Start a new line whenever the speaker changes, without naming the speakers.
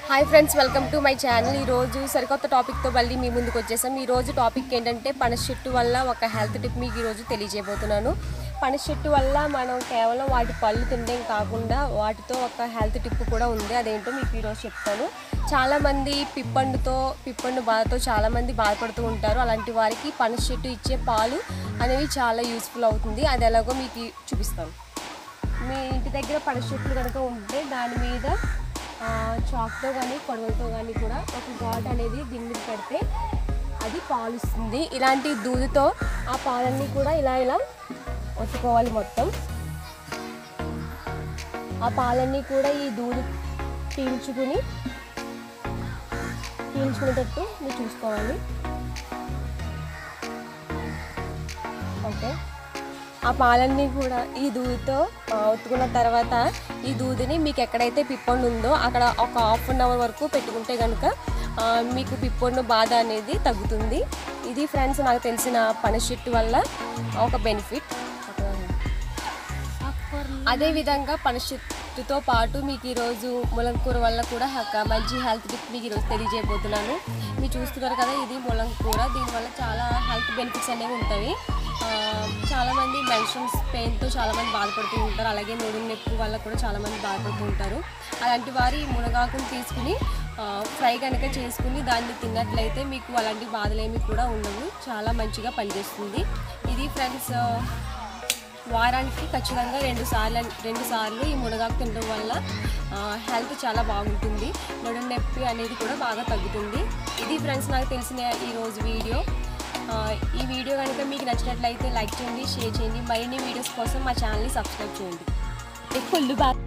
hi friends welcome to my channel ఈరోజు సరికొత్త టాపిక్తో మళ్ళీ మీ ముందుకు వచ్చేసాం ఈరోజు టాపిక్ ఏంటంటే పనస చెట్టు వల్ల ఒక హెల్త్ టిప్ మీకు ఈరోజు తెలియజేయబోతున్నాను పనస చెట్టు వల్ల మనం కేవలం వాటి పళ్ళు తినడం కాకుండా వాటితో ఒక హెల్త్ టిప్ కూడా ఉంది అదేంటో మీకు ఈరోజు చెప్తాను చాలామంది పిప్పండుతో పిప్పండు బాధతో చాలామంది బాధపడుతూ ఉంటారు అలాంటి వారికి పనస చెట్టు ఇచ్చే పాలు అనేవి చాలా యూస్ఫుల్ అవుతుంది అది ఎలాగో మీకు చూపిస్తాను మీ ఇంటి దగ్గర పనస చెట్లు కనుక ఉంటే దాని మీద ఆ, చాక్తో కానీ కొడవలతో కానీ కూడా ఒక ఘాట్ అనేది దీని మీద పెడితే అది పాలు ఇస్తుంది ఇలాంటి దూదితో ఆ పాలన్నీ కూడా ఇలా ఇలా ఒత్తుకోవాలి మొత్తం ఆ పాలన్నీ కూడా ఈ దూది పీల్చుకుని పీల్చుకునేటట్టు మీరు చూసుకోవాలి ఓకే ఆ పాలన్నీ కూడా ఈ దూదితో ఆ, ఒత్తుకున్న తర్వాత ఈ దూదిని మీకు ఎక్కడైతే పిప్పొండు ఉందో అక్కడ ఒక హాఫ్ అన్ అవర్ వరకు పెట్టుకుంటే కనుక ఆ, మీకు పిప్పొండు బాధ అనేది తగ్గుతుంది ఇది ఫ్రెండ్స్ నాకు తెలిసిన పనషెట్టు వల్ల ఒక బెనిఫిట్ అదేవిధంగా పనషెట్టుతో పాటు మీకు ఈరోజు ములంకూర వల్ల కూడా ఒక మంచి హెల్త్ టిప్ మీకు ఈరోజు తెలియజేయబోతున్నాను మీరు చూస్తున్నారు కదా ఇది ములంకూర దీనివల్ల చాలా హెల్త్ బెనిఫిట్స్ అనేవి ఉంటాయి ఆ, చాలామంది మెన్షన్స్ పెయిన్తో చాలామంది బాధపడుతూ ఉంటారు అలాగే నడుము నొప్పి వల్ల కూడా చాలామంది బాధపడుతూ ఉంటారు అలాంటి వారి మునగాకును తీసుకుని ఆ, ఫ్రై కనుక చేసుకుని దాన్ని తిన్నట్లయితే మీకు అలాంటి బాధలేమి కూడా ఉండవు చాలా మంచిగా పనిచేస్తుంది ఇది ఫ్రెండ్స్ వారానికి ఖచ్చితంగా రెండు సార్లు రెండు సార్లు ఈ మునగాకు తినడం వల్ల ఆ, హెల్త్ చాలా బాగుంటుంది నడుము నొప్పి అనేది కూడా బాగా తగ్గుతుంది ఇది ఫ్రెండ్స్ నాకు తెలిసిన ఈరోజు వీడియో ఆ, ఈ వీడియో కనుక మీకు నచ్చినట్లయితే లైక్ చేయండి షేర్ చేయండి మరిన్ని వీడియోస్ కోసం మా ఛానల్ని సబ్స్క్రైబ్ చేయండి ఫుల్ బాగా